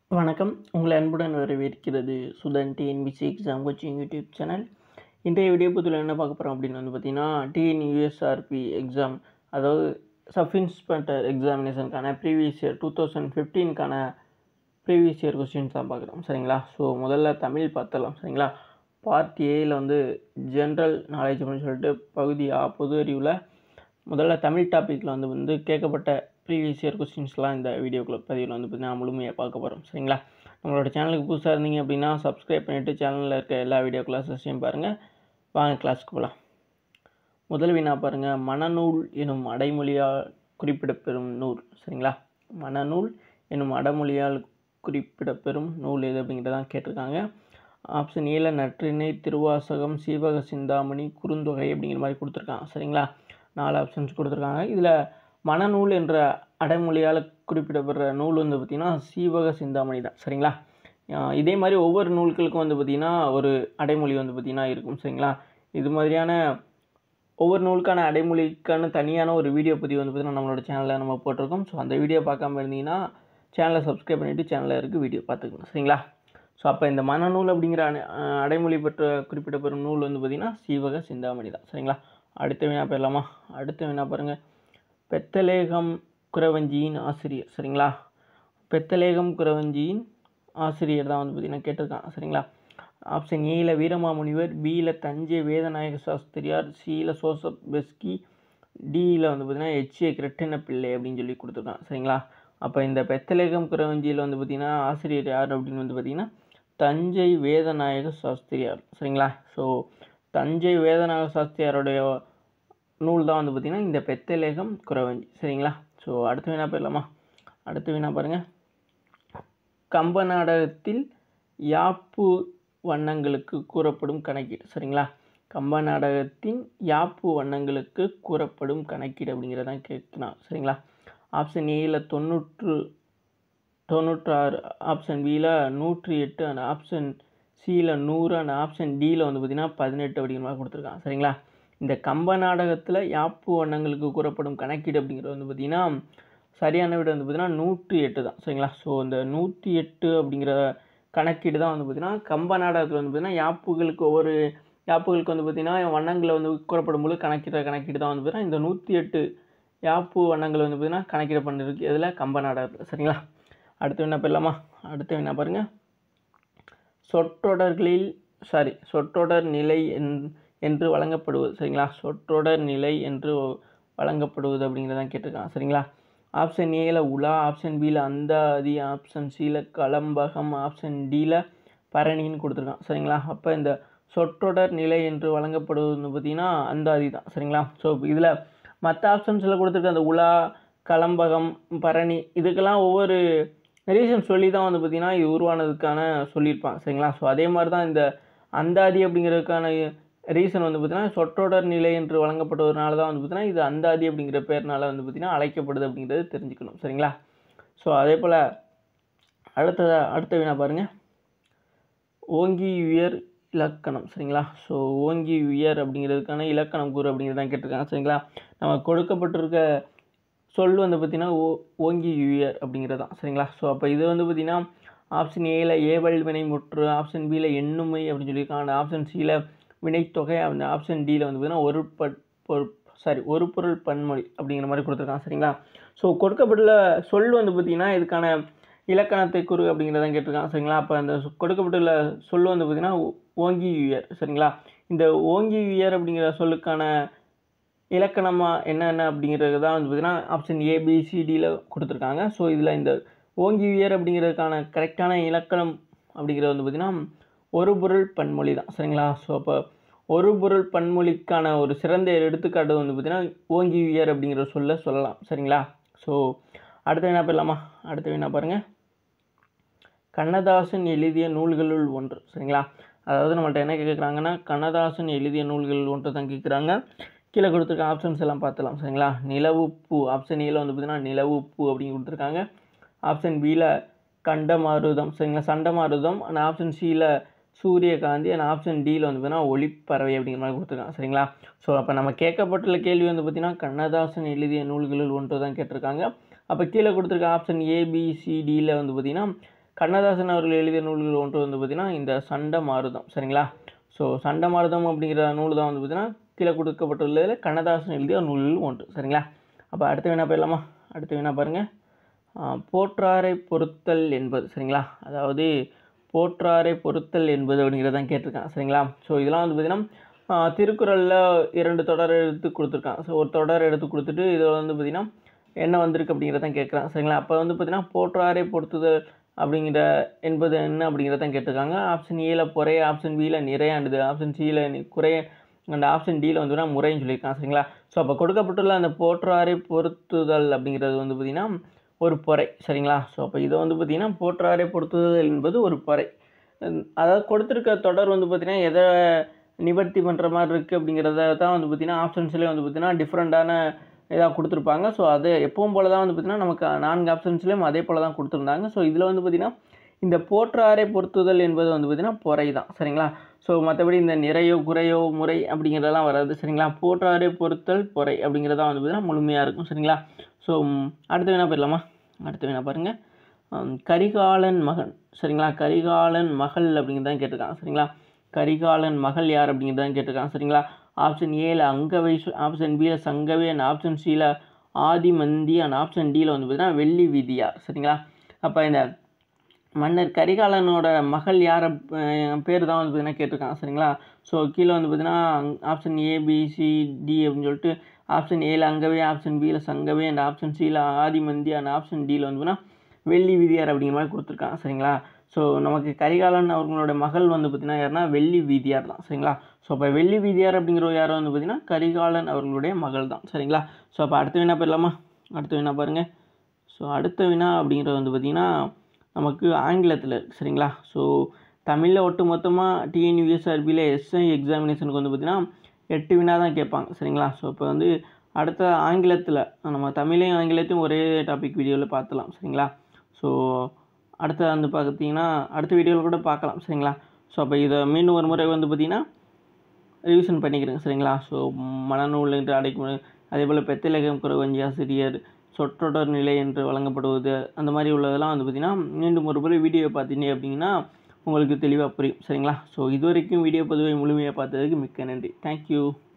வணக்கம் உங்களை அன்புடன் வரவேற்கிறது Sudhan TNPSC exam coaching YouTube channel இன்றைய வீடியோ பதில் என்ன பார்க்க போகிறோம் அப்படின்னு வந்து பார்த்தீங்கன்னா டிஎன்யூஎஸ்ஆர்பி எக்ஸாம் அதாவது சப் இன்ஸ்பெக்டர் எக்ஸாமினேஷனுக்கான ப்ரீவியஸ் இயர் டூ தௌசண்ட் ஃபிஃப்டீனுக்கான ப்ரீவியஸ் இயர் கொஸ்டின்ஸ் தான் பார்க்குறோம் சரிங்களா ஸோ முதல்ல தமிழ் பார்த்தலாம் சரிங்களா பார்ட் ஏயில் வந்து ஜென்ரல் நாலேஜ் அப்படின்னு சொல்லிட்டு பகுதி ஆ பொது அறிவில் முதல்ல தமிழ் டாப்பிக்கில் வந்து வந்து கேட்கப்பட்ட ப்ரீவியஸ் இயர் கொஸ்டின்ஸ்லாம் இந்த வீடியோக்குள்ள பதிவில் வந்து பார்த்தீங்கன்னா முழுமையாக பார்க்க போகிறோம் சரிங்களா நம்மளோட சேனலுக்கு புதுசாக இருந்தீங்க அப்படின்னா சப்ஸ்கிரைப் பண்ணிவிட்டு சேனலில் இருக்க எல்லா வீடியோ கிளாஸஸையும் பாருங்கள் வாங்க கிளாஸ்க்கு போகலாம் முதல் வினா பாருங்கள் மனநூல் எனும் அடைமொழியால் குறிப்பிடப்பெறும் நூல் சரிங்களா மனநூல் எனும் அடைமொழியால் குறிப்பிடப்பெறும் நூல் எது அப்படிங்கிறதான் கேட்டிருக்காங்க ஆப்ஷன் ஏல நற்றிணை திருவாசகம் சீவக சிந்தாமணி குறுந்தொகை அப்படிங்கிற மாதிரி கொடுத்துருக்காங்க சரிங்களா நாலு ஆப்ஷன்ஸ் கொடுத்துருக்காங்க இதில் மனநூல் என்ற அடைமொழியால் குறிப்பிடப்படுற நூல் வந்து பார்த்திங்கன்னா சீவக சிந்தாமணி தான் சரிங்களா ஆஹ் இதே மாதிரி ஒவ்வொரு நூல்களுக்கும் வந்து பார்த்திங்கன்னா ஒரு அடைமொழி வந்து பார்த்திங்கன்னா இருக்கும் சரிங்களா இது மாதிரியான ஒவ்வொரு நூலுக்கான அடைமொழிக்கான தனியான ஒரு வீடியோ பதிவு வந்து பார்த்திங்கன்னா நம்மளோட சேனலில் நம்ம போட்டிருக்கோம் ஸோ அந்த வீடியோ பார்க்காம இருந்தீங்கன்னா சேனலை சப்ஸ்கிரைப் பண்ணிவிட்டு சேனலில் இருக்க வீடியோ பார்த்துக்கணும் சரிங்களா ஸோ அப்போ இந்த மனநூல் அப்படிங்கிற அடை ஆஹ் அடைமொழி பெற்ற குறிப்பிடப்பெறும் நூல் வந்து பார்த்திங்கன்னா சீவக சிந்தாமணி தான் சரிங்களா அடுத்த வினா போயிடலாமா அடுத்த வினா பாருங்கள் பெத்தலேகம் குறவஞ்சியின் ஆசிரியர் சரிங்களா பெத்தலேகம் குறவஞ்சியின் ஆசிரியர் தான் வந்து பார்த்திங்கன்னா கேட்டிருக்கான் சரிங்களா ஆப்ஷன் ஏல வீரமாமுனிவர் பியில் தஞ்சை வேதநாயக சாஸ்திரியார் சியில் சோசப் பெஸ்கி டியில் வந்து பார்த்திங்கன்னா ஹெச்ஏ கிருட்டின பிள்ளை அப்படின்னு சொல்லி கொடுத்துருக்கான் சரிங்களா அப்போ இந்த பெத்தலேகம் குறவஞ்சியில் வந்து பார்த்திங்கன்னா ஆசிரியர் யார் அப்படின்னு வந்து பார்த்திங்கன்னா தஞ்சை வேதநாயக சாஸ்திரியார் சரிங்களா ஸோ தஞ்சை வேதநாயக சாஸ்திரியாருடைய நூல் தான் வந்து பார்த்திங்கன்னா இந்த பெத்தலேகம் குறவஞ்சி சரிங்களா ஸோ அடுத்த வினா போயிடலாமா அடுத்த வினா பாருங்கள் கம்ப நாடகத்தில் யாப்பு வண்ணங்களுக்கு கூறப்படும் கணக்கீடு சரிங்களா கம்ப நாடகத்தின் யாப்பு வண்ணங்களுக்கு கூறப்படும் கணக்கீடு அப்படிங்கிறதான் கேட்கலாம் சரிங்களா ஆப்ஷன் ஏயில் தொண்ணூற்று தொண்ணூற்றாறு ஆப்ஷன் பியில் நூற்றி எட்டு அண்ட் ஆப்ஷன் சியில் நூறு அண்ட் ஆப்ஷன் டியில் வந்து பார்த்திங்கன்னா பதினெட்டு அப்படிங்கிற மாதிரி கொடுத்துருக்கான் சரிங்களா இந்த கம்ப நாடகத்தில் யாப்பு வண்ணங்களுக்கு கூறப்படும் கணக்கீடு அப்படிங்கிறது வந்து பார்த்திங்கன்னா சரியான விட வந்து பார்த்திங்கன்னா நூற்றி எட்டு தான் சரிங்களா ஸோ இந்த நூற்றி எட்டு அப்படிங்கிற கணக்கீடு தான் வந்து பார்த்திங்கன்னா கம்ப நாடகத்தில் வந்து பார்த்திங்கன்னா யாப்புகளுக்கு ஒவ்வொரு யாப்புகளுக்கு வந்து பார்த்திங்கன்னா வண்ணங்களை வந்து கூறப்படும் போது கணக்கிடுற கணக்கீடு தான் வந்து பார்த்திங்கன்னா இந்த நூற்றி எட்டு யாப்பு வண்ணங்கள் வந்து பார்த்திங்கன்னா கணக்கீடு பண்ணிருக்கு இதில் கம்ப நாடகத்தில் சரிங்களா அடுத்து என்ன போயிடலாமா அடுத்து என்ன பாருங்கள் சொற்றொடர்களில் சாரி சொற்றொடர் நிலை என் என்று வழங்கப்படுவது சரிங்களா சொற்றொடர் நிலை என்று வழங்கப்படுவது அப்படிங்கிறதான் கேட்டிருக்கான் சரிங்களா ஆப்ஷன் ஏல உலா ஆப்ஷன் பியில் அந்தாதி ஆப்ஷன் சியில் கலம்பகம் ஆப்ஷன் டியில் பரணின்னு கொடுத்துருக்கான் சரிங்களா அப்போ இந்த சொற்றொடர் நிலை என்று வழங்கப்படுவது பார்த்திங்கன்னா அந்தாதி தான் சரிங்களா ஸோ இதில் மற்ற ஆப்ஷன்ஸில் கொடுத்துருக்க அந்த உலா கலம்பகம் பரணி இதுக்கெல்லாம் ஒவ்வொரு ரீசன் சொல்லி தான் வந்து பார்த்திங்கன்னா இது உருவானதுக்கான சொல்லியிருப்பாங்க சரிங்களா ஸோ அதே மாதிரி தான் இந்த அந்தாதி அப்படிங்கிறதுக்கான ரீசன் வந்து பார்த்திங்கன்னா சொற்றொடர் நிலை என்று வழங்கப்படுவதனால தான் வந்து பார்த்திங்கன்னா இது அந்தாதி அப்படிங்கிற பேர்னால வந்து பார்த்திங்கன்னா அழைக்கப்படுது அப்படிங்கிறது தெரிஞ்சுக்கணும் சரிங்களா ஸோ அதே போல் அடுத்தத அடுத்த வினா பாருங்கள் ஓங்கி உயர் இலக்கணம் சரிங்களா ஸோ ஓங்கி உயர் அப்படிங்கிறதுக்கான இலக்கணம் கூறு அப்படிங்கிறது தான் கேட்டிருக்காங்க சரிங்களா நம்ம கொடுக்கப்பட்டிருக்க சொல் வந்து பார்த்திங்கன்னா ஓ ஓங்கி உயர் அப்படிங்கிறது தான் சரிங்களா ஸோ அப்போ இது வந்து பார்த்திங்கன்னா ஆப்ஷன் ஏல ஏவல் வினை முற்று ஆப்ஷன் பியில் எண்ணுமை அப்படின்னு சொல்லியிருக்காங்க ஆப்ஷன் சியில் வினைத்தொகை அந்த ஆப்ஷன் டியில் வந்து பார்த்திங்கன்னா ஒரு ப சாரி ஒரு பொருள் பன்மொழி அப்படிங்கிற மாதிரி கொடுத்துருக்காங்க சரிங்களா ஸோ கொடுக்கப்பட்டுள்ள சொல் வந்து பார்த்திங்கன்னா இதுக்கான இலக்கணத்தை கூறு அப்படிங்கிறதான் கேட்டிருக்காங்க சரிங்களா அப்போ அந்த கொடுக்கப்பட்டுள்ள சொல் வந்து பார்த்திங்கன்னா ஓங்கி உயர் சரிங்களா இந்த ஓங்கி உயர் அப்படிங்கிற சொல்லுக்கான இலக்கணமாக என்னென்ன அப்படிங்கிறது தான் வந்து பார்த்திங்கன்னா ஆப்ஷன் ஏபிசிடியில் கொடுத்துருக்காங்க ஸோ இதில் இந்த ஓங்கி உயர் அப்படிங்கிறதுக்கான கரெக்டான இலக்கணம் அப்படிங்கிறது வந்து பார்த்திங்கன்னா ஒரு பொருள் பன்மொழி தான் சரிங்களா ஸோ அப்போ ஒரு பொருள் பன்மொழிக்கான ஒரு சிறந்த எடுத்துக்காட்டு வந்து பார்த்திங்கன்னா ஓங்கி உயர் அப்படிங்கிற சொல்ல சொல்லலாம் சரிங்களா ஸோ அடுத்த வினா போயிடலாமா அடுத்த வினா பாருங்கள் கண்ணதாசன் எழுதிய நூல்களுள் ஒன்று சரிங்களா அதாவது நம்மள்ட்ட என்ன கேட்குறாங்கன்னா கண்ணதாசன் எழுதிய நூல்கள் ஒன்று தான் கேட்குறாங்க கீழே கொடுத்துருக்க ஆப்ஷன்ஸ் எல்லாம் பார்த்துலாம் சரிங்களா நிலவு பூ ஆப்ஷன் ஏல வந்து பார்த்திங்கன்னா நிலவு பூ அப்படின்னு கொடுத்துருக்காங்க ஆப்ஷன் பியில் கண்டமாருதம் சரிங்களா சண்டமாருதம் அண்ட் ஆப்ஷன் சியில் சூரியகாந்தி அண்ட் ஆப்ஷன் டியில் வந்து பார்த்தீங்கன்னா ஒளிப்பறவை அப்படிங்கிற மாதிரி கொடுத்துருக்காங்க சரிங்களா ஸோ அப்போ நம்ம கேட்கப்பட்டுள்ள கேள்வி வந்து பார்த்திங்கன்னா கண்ணதாசன் எழுதிய நூல்களில் ஒன்று தான் கேட்டிருக்காங்க அப்போ கீழே கொடுத்துருக்க ஆப்ஷன் ஏபிசிடியில் வந்து பார்த்திங்கன்னா கண்ணதாசன் அவர்கள் எழுதிய நூல்கள் ஒன்று வந்து பார்த்திங்கன்னா இந்த சண்ட மாருதம் சரிங்களா ஸோ சண்ட மாருதம் அப்படிங்கிற நூல் தான் வந்து பார்த்திங்கன்னா கீழே கொடுக்கப்பட்டுள்ளதில் கண்ணதாசன் எழுதிய நூல்கள் ஒன்று சரிங்களா அப்போ அடுத்த வினா போயிடலாமா அடுத்த வினா பாருங்கள் போற்றாரை பொறுத்தல் என்பது சரிங்களா அதாவது போற்றாரை பொறுத்தல் என்பது அப்படிங்கிறதான் கேட்டிருக்கான் சரிங்களா ஸோ இதெல்லாம் வந்து பார்த்திங்கன்னா திருக்குறளில் இரண்டு தொடர் எடுத்து கொடுத்துருக்கான் ஸோ ஒரு தொடர் எடுத்து கொடுத்துட்டு இதில் வந்து பார்த்திங்கன்னா என்ன வந்திருக்கு அப்படிங்கிறதான் கேட்குறான் சரிங்களா அப்போ வந்து பார்த்திங்கன்னா போற்றாரை பொறுத்துதல் அப்படிங்கிற என்பது என்ன அப்படிங்கிறதான் கேட்டிருக்காங்க ஆப்ஷன் ஏல பொறை ஆப்ஷன் பியில் நிறையாண்டுது ஆப்ஷன் சியில் குறைய அந்த ஆப்ஷன் டியில் வந்து முறைன்னு சொல்லியிருக்கான் சரிங்களா ஸோ அப்போ கொடுக்கப்பட்டுள்ள அந்த போற்றாரை பொருத்துதல் அப்படிங்கிறது வந்து பார்த்திங்கன்னா ஒரு பொறை சரிங்களா ஸோ அப்போ இதை வந்து பார்த்திங்கன்னா போற்றாரை பொருத்துதல் என்பது ஒரு பொறை அதாவது கொடுத்துருக்க தொடர் வந்து பார்த்திங்கன்னா எதை நிவர்த்தி பண்ணுற மாதிரி இருக்குது அப்படிங்கிறத தான் வந்து பார்த்திங்கன்னா ஆப்ஷன்ஸ்லேயே வந்து பார்த்திங்கன்னா டிஃப்ரெண்ட்டான இதாக கொடுத்துருப்பாங்க ஸோ அது எப்பவும் போல தான் வந்து பார்த்திங்கன்னா நமக்கு நான்கு ஆப்ஷன்ஸ்லேயும் அதே போல் தான் கொடுத்துருந்தாங்க ஸோ இதில் வந்து பார்த்திங்கன்னா இந்த போற்றாரை பொருத்துதல் என்பது வந்து பார்த்திங்கன்னா பொறை தான் சரிங்களா ஸோ மற்றபடி இந்த நிறையோ குறையோ முறை அப்படிங்கிறதெல்லாம் வராது சரிங்களா போற்றாரை பொறுத்தல் பொறை அப்படிங்கிறதா வந்து பார்த்திங்கன்னா முழுமையாக இருக்கும் சரிங்களா ஸோ அடுத்த வேணா போயிடலாமா அடுத்த வேணா பாருங்கள் கரிகாலன் மகன் சரிங்களா கரிகாலன் மகள் அப்படிங்கிறதான் கேட்டிருக்காங்க சரிங்களா கரிகாலன் மகள் யார் அப்படிங்கிறதான் கேட்டிருக்காங்க சரிங்களா ஆப்ஷன் ஏல அங்கவை ஆப்ஷன் பியில் சங்கவே அண்ட் ஆப்ஷன் சியில் ஆதிமந்தி அண்ட் ஆப்ஷன் டியில் வந்து பார்த்தீங்கன்னா வெள்ளி விதியார் சரிங்களா அப்போ இந்த மன்னர் கரிகாலனோட மகள் யார் பேர் தான் வந்து பார்த்தீங்கன்னா கேட்டிருக்காங்க சரிங்களா ஸோ கீழே வந்து பார்த்தீங்கன்னா ஆப்ஷன் ஏபிசிடி அப்படின்னு சொல்லிட்டு ஆப்ஷன் ஏல அங்கவே ஆப்ஷன் பியில் சங்கவே அண்ட் ஆப்ஷன் சியில் ஆதிமந்தி அண்ட் ஆப்ஷன் டியில் வந்து பார்த்தீங்கன்னா வெள்ளி விதியார் அப்படிங்கிற மாதிரி கொடுத்துருக்காங்க சரிங்களா ஸோ நமக்கு கரிகாலன் அவர்களோட மகள் வந்து பார்த்திங்கன்னா யாருன்னா வெள்ளி வீதியார் தான் சரிங்களா ஸோ அப்போ வெள்ளி வீதியார் அப்படிங்கிற யாரும் வந்து பார்த்திங்கன்னா கரிகாலன் அவர்களுடைய மகள் தான் சரிங்களா ஸோ அப்போ அடுத்த வினா போயிடலாமா அடுத்த வினா பாருங்கள் ஸோ அடுத்த வினா அப்படிங்கிறது வந்து பார்த்திங்கன்னா நமக்கு ஆங்கிலத்தில் சரிங்களா ஸோ தமிழில் ஒட்டு மொத்தமாக டிஎன்யூஎஸ்ஆர்பியில் எஸ்ஐ எக்ஸாமினேஷனுக்கு வந்து பார்த்திங்கன்னா எட்டு வினா தான் கேட்பாங்க சரிங்களா ஸோ இப்போ வந்து அடுத்த ஆங்கிலத்தில் நம்ம தமிழையும் ஆங்கிலத்தையும் ஒரே டாபிக் வீடியோவில் பார்த்துலாம் சரிங்களா ஸோ அடுத்த வந்து பார்த்தீங்கன்னா அடுத்த வீடியோவில் கூட பார்க்கலாம் சரிங்களா ஸோ அப்போ இதை மீண்டும் ஒரு முறை வந்து பார்த்திங்கன்னா ரிவிஷன் பண்ணிக்கிறேங்க சரிங்களா ஸோ மனநூல் என்று அடைக்கும் அதே போல் பெத்தலகம் குறவஞ்சி ஆசிரியர் சொற்றொடர் நிலை என்று வழங்கப்படுவது அந்த மாதிரி உள்ளதெல்லாம் வந்து பார்த்திங்கன்னா மீண்டும் ஒரு முறை வீடியோ பார்த்தீங்க அப்படிங்கன்னா உங்களுக்கு தெளிவாக புரியும் சரிங்களா ஸோ இது வரைக்கும் வீடியோ பொதுவை முழுமையாக பார்த்ததுக்கு மிக்க நன்றி தேங்க்யூ